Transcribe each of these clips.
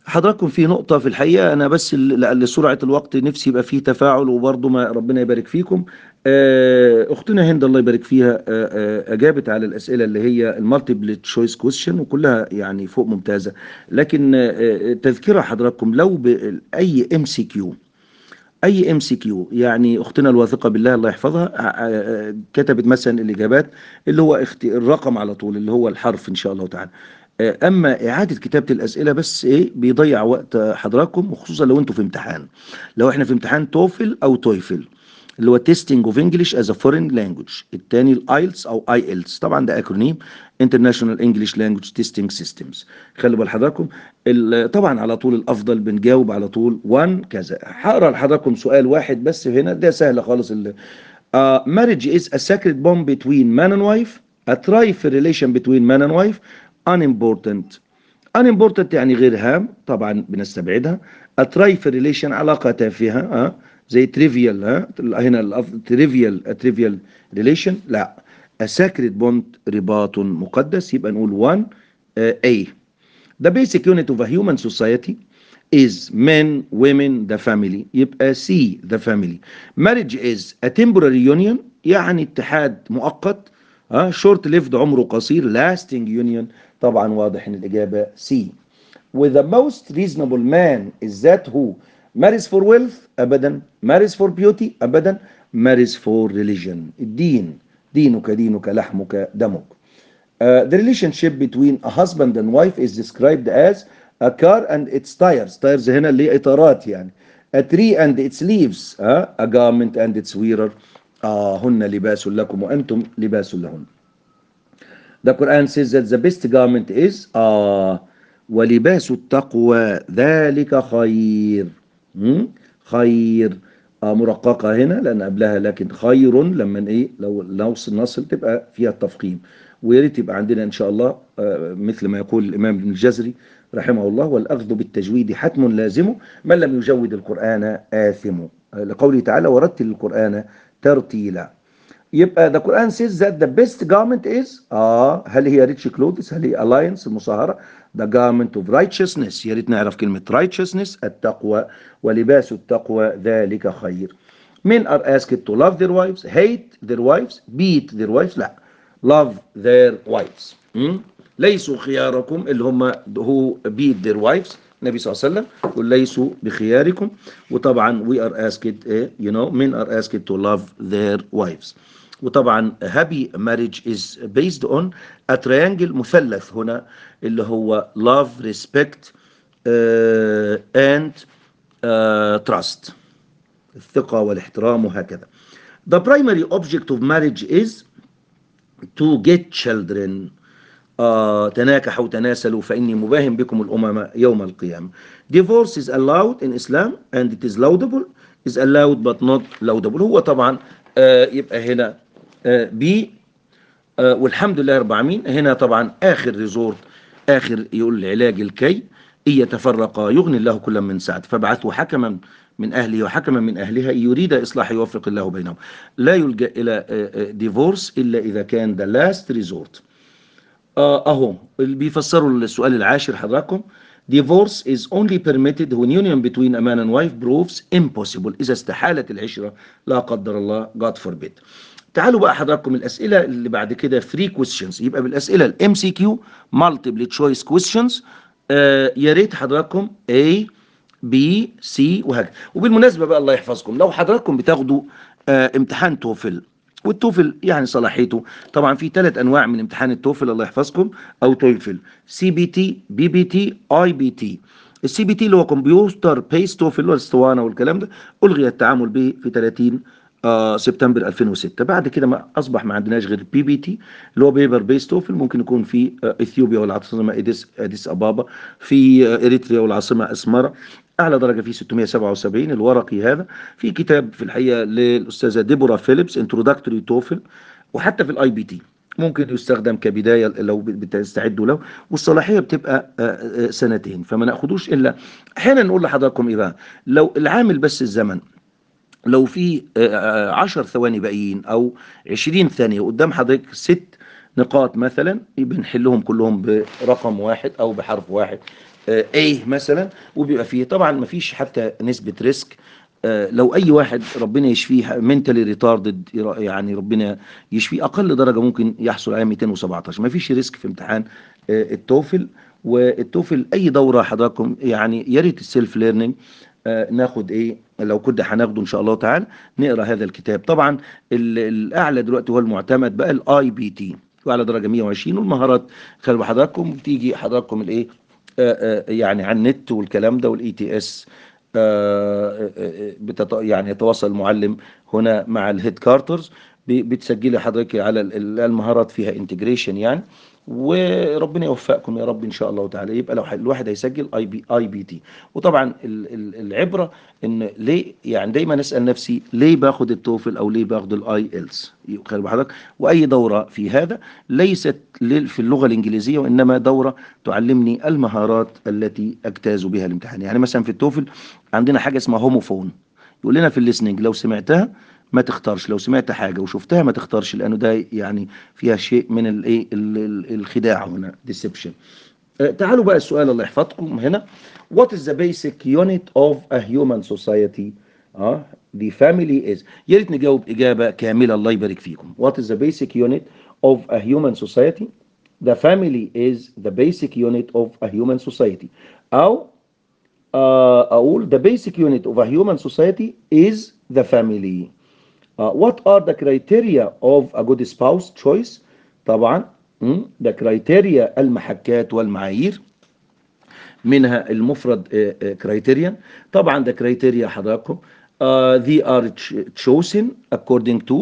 حضراتكم في نقطة في الحقيقة أنا بس ل- لسرعة الوقت نفسي يبقى فيه تفاعل وبرضه ما ربنا يبارك فيكم آه، أختنا هند الله يبارك فيها آه، آه، أجابت على الأسئلة اللي هي المالتيبل تشويس كويشن وكلها يعني فوق ممتازة لكن آه، آه، تذكرة حضراتكم لو بأي ام سي كيو اي ام سي كيو يعني اختنا الواثقه بالله الله يحفظها آه، آه، كتبت مثلا الاجابات اللي هو اخت... الرقم على طول اللي هو الحرف ان شاء الله تعالى آه، اما اعاده كتابه الاسئله بس ايه بيضيع وقت حضراتكم وخصوصا لو انتوا في امتحان لو احنا في امتحان توفل او تويفل اللي هو تيستنج اوف انجلش از ا فورين لانجوج الثاني الايلتس او اي ايلتس طبعا ده اكرونيم انترناشونال انجلش لانجوج تيستنج سيستمز خلوا بال حضراتكم ال- طبعا على طول الافضل بنجاوب على طول 1 كذا هقرا لحضراتكم سؤال واحد بس هنا ده سهل خالص ال uh, marriage is a sacred bond between man and wife a trifle relation between man and wife unimportant unimportant يعني غير هام طبعا بنستبعدها a trifle relation علاقة تافهة ها زي trivial ها هنا الأف- trivial a trivial relation لا a sacred bond رباط مقدس يبقى نقول 1 uh, A The basic unit of a human society is men, women, the family. يبقى C, the family. Marriage is a temporary union يعني اتحاد مؤقت ها short lived عمره قصير lasting union طبعا واضح ان الإجابة C. With the most reasonable man is that who marries for wealth أبدا marries for beauty أبدا marries for religion الدين دينك دينك لحمك دمك Uh, the relationship between a husband and wife is described as a car and its tires tires هنا اللي هي اطارات يعني a tree and its leaves uh, a garment and its wearer آه هن لباس لكم وأنتم لباس لهن The Quran says that the best garment is آه ولباس التقوى ذلك خير م? خير آه مرققة هنا لأن قبلها لكن خير لما إيه لو نوصل نصل تبقى فيها التفخيم ويا ريت يبقى عندنا إن شاء الله آه مثل ما يقول الإمام ابن الجزري رحمه الله والأخذ بالتجويد حتم لازم من لم يجود القرآن آثم آه لقوله تعالى ورتل القرآن ترتيلا يبقى the Quran says that the best garment is اه هل هي rich clothes هل هي alliance المصاهرة the garment of righteousness يا ريت نعرف كلمة righteousness التقوى ولباس التقوى ذلك خير men are asked to love their wives hate their wives beat their wives لا love their wives م? ليسوا خياركم اللي هم who beat their wives النبي صلى الله عليه وسلم يقول ليسوا بخياركم وطبعا we are asked eh, you know men are asked to love their wives وطبعا happy marriage is based on a triangle مثلث هنا اللي هو love respect uh, and uh, trust الثقة والاحترام وهكذا the primary object of marriage is to get children آه تناكحوا تناسلوا فإني مباهم بكم الأمم يوم القيامة divorce is allowed in Islam and it is laudable is allowed but not laudable هو طبعا آه يبقى هنا آه بي آه والحمد لله رب العالمين هنا طبعا آخر ريزورت آخر يقول العلاج الكي إن يتفرقا يغني الله كل من سعد فابعثوا حكما من أهله وحكما من أهلها إن يريد إصلاح يوفق الله بينهم لا يلجأ إلى ديفورس إلا إذا كان the last resort آه اهو اللي بيفسروا السؤال العاشر حضراتكم divorce is only permitted when union between a man and wife proves impossible إذا استحالت العشرة لا قدر الله God forbid تعالوا بقى حضراتكم الأسئلة اللي بعد كده free questions يبقى بالأسئلة الام سي كيو multiple choice questions آه يا ريت حضراتكم A B C وهكذا وبالمناسبة بقى الله يحفظكم لو حضراتكم بتاخدوا آه امتحان توفل والتوفل يعني صلاحيته طبعا في ثلاث انواع من امتحان التوفل الله يحفظكم او تويفل سي بي تي بي بي تي اي بي تي السي بي تي اللي هو كمبيوتر بيس توفل اللي هو الاسطوانه والكلام ده الغي التعامل به في 30 آه سبتمبر 2006 بعد كده ما اصبح ما عندناش غير بي بي تي اللي هو بيبر بيس توفل ممكن يكون في آه اثيوبيا والعاصمه اديس اديس ابابا في آه اريتريا والعاصمه اسمره اعلى درجه فيه 677 الورقي هذا في كتاب في الحقيقه للاستاذه ديبورا فيليبس انتروداكتوري توفل وحتى في الاي بي تي ممكن يستخدم كبدايه لو بتستعدوا له والصلاحيه بتبقى سنتين فما ناخدوش الا احيانا نقول لحضراتكم ايه بقى لو العامل بس الزمن لو في 10 ثواني باقيين او 20 ثانيه قدام حضرتك ست نقاط مثلا بنحلهم كلهم برقم واحد او بحرف واحد A مثلا وبيبقى فيه طبعا ما فيش حتى نسبة ريسك آه، لو اي واحد ربنا يشفيه منتالي ريتاردد يعني ربنا يشفيه اقل درجه ممكن يحصل عليها 217 ما فيش ريسك في امتحان آه، التوفل والتوفل اي دوره حضراتكم يعني يا ريت السيلف ليرنينج ناخد ايه لو كنا هناخده ان شاء الله تعالى نقرا هذا الكتاب طبعا ال- الاعلى دلوقتي هو المعتمد بقى الاي بي تي واعلى درجه 120 والمهارات خلوا حضراتكم بتيجي حضراتكم الايه آه، آه، يعني على النت والكلام ده والاي تي اس بتت... يعني يتواصل المعلم هنا مع الهيد كارترز ب- بتسجلي حضرتك على ال- ال- المهارات فيها انتجريشن يعني وربنا يوفقكم يا رب ان شاء الله تعالى يبقى لو ح- الواحد هيسجل اي بي اي بي تي وطبعا ال- ال- العبره ان ليه يعني دايما اسال نفسي ليه باخد التوفل او ليه باخد الاي ايلز خلي بال حضرتك واي دوره في هذا ليست لل- في اللغه الانجليزيه وانما دوره تعلمني المهارات التي اجتاز بها الامتحان يعني مثلا في التوفل عندنا حاجه اسمها هوموفون يقول لنا في الليسننج لو سمعتها ما تختارش لو سمعت حاجه وشفتها ما تختارش لانه ده يعني فيها شيء من الايه ال- ال- الخداع هنا ديسبشن تعالوا بقى السؤال الله يحفظكم هنا what is the basic unit of a human society اه the family is يا ريت نجاوب اجابه كامله الله يبارك فيكم what is the basic unit of a human society the family is the basic unit of a human society او آه، اقول the basic unit of a human society is the family Uh, what are the criteria of a good spouse choice طبعا مم، the criteria المحكات والمعايير منها المفرد كرايتيريان طبعا ده كرايتيريا حضراتكم uh, they are ch- chosen according to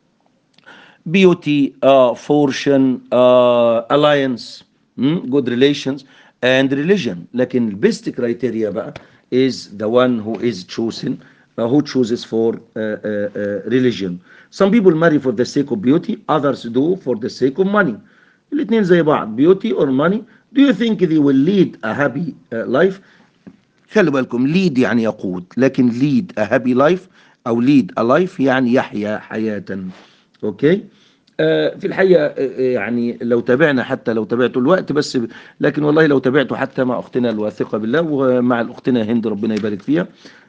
beauty uh, fortune uh, alliance mm, good relations and religion لكن البيست كرايتيريا بقى is the one who is chosen uh, who chooses for uh, uh, uh, religion some people marry for the sake of beauty others do for the sake of money الاثنين زي بعض beauty or money do you think they will lead a happy uh, life خلوا بالكم lead يعني يقود لكن lead a happy life او lead a life يعني يحيا حياة اوكي آه في الحقيقة آه آه، يعني لو تابعنا حتى لو تابعتوا الوقت بس ب- لكن والله لو تابعتوا حتى مع اختنا الواثقة بالله ومع الاختنا هند ربنا يبارك فيها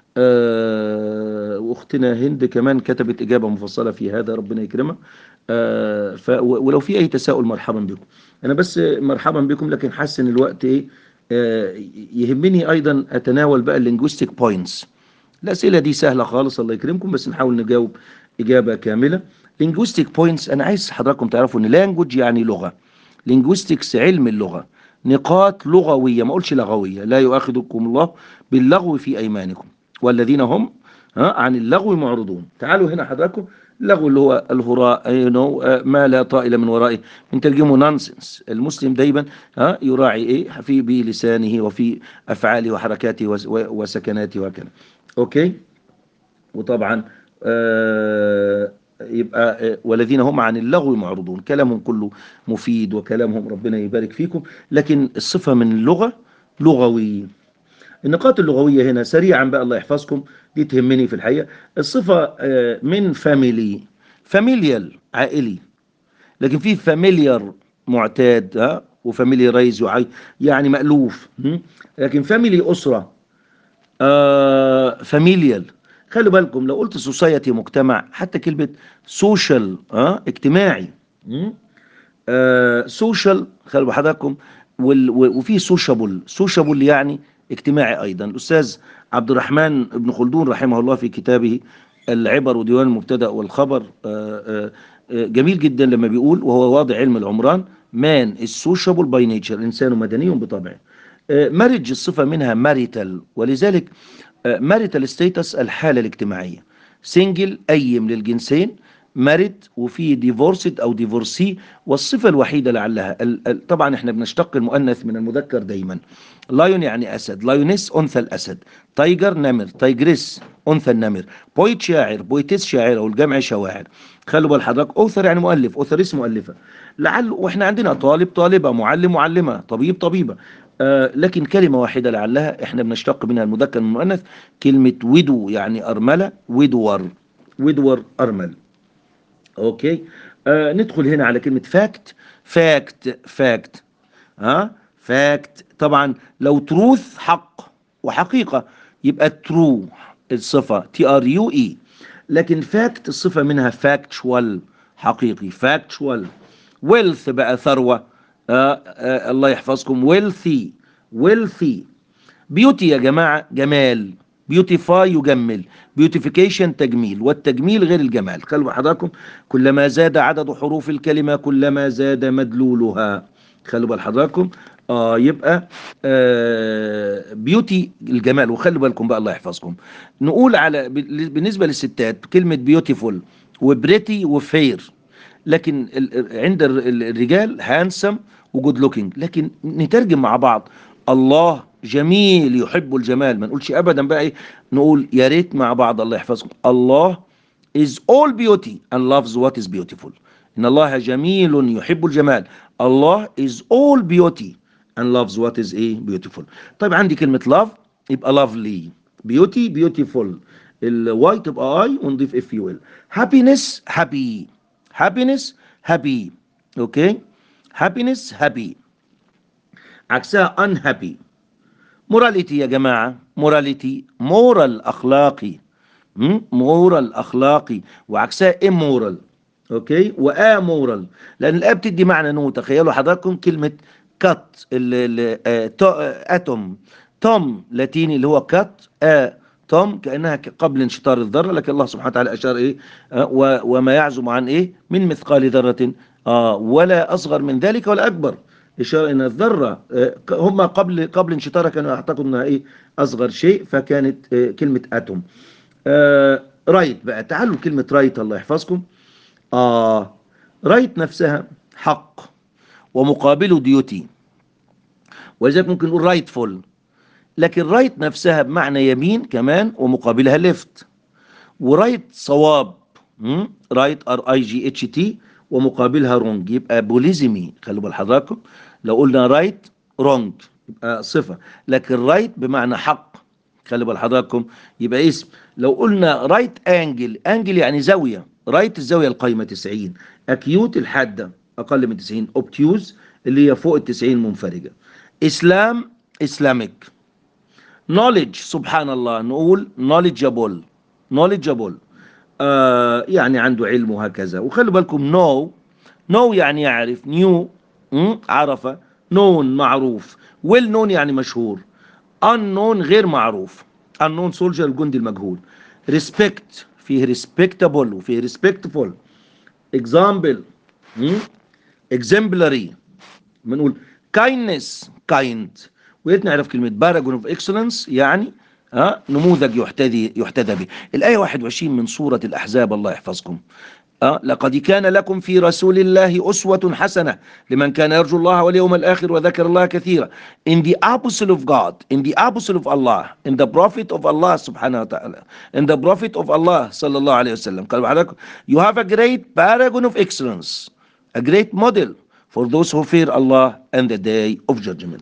آه واختنا هند كمان كتبت اجابة مفصلة في هذا ربنا يكرمها آه ف و- ولو في اي تساؤل مرحبا بكم انا بس مرحبا بكم لكن حاسس ان الوقت ايه آه يهمني ايضا اتناول بقى اللينجويستيك بوينتس الأسئلة دي سهلة خالص الله يكرمكم بس نحاول نجاوب إجابة كاملة linguistic points أنا عايز حضراتكم تعرفوا إن language يعني لغة linguistics علم اللغة نقاط لغوية ما أقولش لغوية لا يؤاخذكم الله باللغو في أيمانكم والذين هم ها عن اللغو معرضون تعالوا هنا حضراتكم اللغو اللي هو الهراء you know, آه، ما لا طائل من ورائه بنترجمه نونسنس المسلم دايما ها يراعي ايه في بلسانه وفي افعاله وحركاته وس- و- وسكناته وهكذا اوكي وطبعا آه يبقى آه، والذين هم عن اللغو معرضون كلامهم كله مفيد وكلامهم ربنا يبارك فيكم لكن الصفة من اللغة لغوي النقاط اللغوية هنا سريعا بقى الله يحفظكم دي تهمني في الحقيقة الصفة آه، من فاميلي فاميليال عائلي لكن في فاميليار معتاد ها وفاميليرايز يعني مألوف م? لكن فاميلي أسرة فاميليال خلوا بالكم لو قلت سوسايتي مجتمع حتى كلمة سوشيال اه اجتماعي سوشيال خلوا بحضراتكم وال- و- وفي سوشابل سوشابل يعني اجتماعي ايضا الاستاذ عبد الرحمن بن خلدون رحمه الله في كتابه العبر وديوان المبتدا والخبر آه، آه، آه، جميل جدا لما بيقول وهو واضع علم العمران مان السوشابل باي نيتشر انسان مدني بطبعه مارج الصفه منها ماريتال ولذلك ماريتال ستيتس الحاله الاجتماعيه سنجل ايم للجنسين مارد وفي ديفورسد او ديفورسي والصفه الوحيده لعلها ال- ال- طبعا احنا بنشتق المؤنث من المذكر دايما لايون يعني اسد لايونيس انثى الاسد تايجر نمر تايجريس انثى النمر بويت شاعر بويتيس شاعره والجمع شواعر خلوا بال حضرتك اوثر يعني مؤلف اوثريس مؤلفه لعل واحنا عندنا طالب طالبه معلم معلمه طبيب طبيبه آه لكن كلمه واحده لعلها احنا بنشتق منها المذكر من المؤنث كلمه ودو يعني ارمله ودور ودور ارمل اوكي آه ندخل هنا على كلمه فاكت فاكت فاكت ها fact طبعا لو truth حق وحقيقة يبقى true الصفة T R U E لكن fact الصفة منها factual حقيقي factual wealth بقى ثروة آه آه الله يحفظكم wealthy wealthy beauty يا جماعة جمال beautify يجمل beautification تجميل والتجميل غير الجمال خلوا حضراتكم كلما زاد عدد حروف الكلمة كلما زاد مدلولها خلوا بال حضراتكم اه يبقى آه بيوتي الجمال وخلوا بالكم بقى الله يحفظكم نقول على بالنسبة للستات كلمة بيوتيفول وبريتي وفير لكن عند الرجال هانسم وجود لوكينج لكن نترجم مع بعض الله جميل يحب الجمال ما نقولش ابدا بقى ايه نقول يا ريت مع بعض الله يحفظكم الله is all beauty and loves what is beautiful ان الله جميل يحب الجمال الله is all beauty and loves what is ايه beautiful طيب عندي كلمة love يبقى lovely beauty beautiful الواي تبقى اي ونضيف اف يو ال happiness happy happiness happy اوكي happiness happy عكسها unhappy morality يا جماعة morality moral أخلاقي moral أخلاقي وعكسها immoral أوكي وامورال لأن الآب بتدي معنى نو تخيلوا حضراتكم كلمة كات اتوم توم لاتيني اللي هو كات آ توم كأنها قبل انشطار الذرة لكن الله سبحانه وتعالى أشار إيه آه وما يعزم عن إيه من مثقال ذرة آه ولا أصغر من ذلك ولا أكبر إشارة إن الذرة هم قبل قبل انشطارها كانوا يعتقدوا إنها إيه أصغر شيء فكانت كلمة أتوم آه رايت بقى تعالوا كلمة رايت الله يحفظكم آه رايت نفسها حق ومقابله ديوتي ولذلك ممكن نقول رايتفول لكن رايت نفسها بمعنى يمين كمان ومقابلها ليفت ورايت صواب رايت ار اي جي اتش تي ومقابلها رونج يبقى بوليزمي خلوا بال حضراتكم لو قلنا رايت رونج يبقى صفة لكن رايت بمعنى حق خلوا بال حضراتكم يبقى اسم لو قلنا رايت انجل انجل يعني زاوية رايت الزاوية القايمة 90 اكيوت الحادة اقل من 90 اوبتيوز اللي هي فوق ال 90 منفرجة اسلام اسلامك knowledge سبحان الله نقول knowledgeable knowledgeable آه يعني عنده علم وهكذا وخلوا بالكم know know يعني يعرف knew عرف known معروف well known يعني مشهور unknown غير معروف unknown soldier الجندي المجهول respect فيه respectable وفيه respectful example exemplary بنقول kindness kind ويا نعرف كلمة باراجون اوف اكسلنس يعني ها نموذج يحتذي يحتذى به الآية 21 من سورة الأحزاب الله يحفظكم أه لقد كان لكم في رسول الله أسوة حسنة لمن كان يرجو الله واليوم الآخر وذكر الله كثيرا in the apostle of God in the apostle of Allah in the prophet of Allah سبحانه وتعالى in the prophet of Allah صلى الله عليه وسلم قال عليكم you have a great paragon of excellence a great model for those who fear Allah and the day of judgment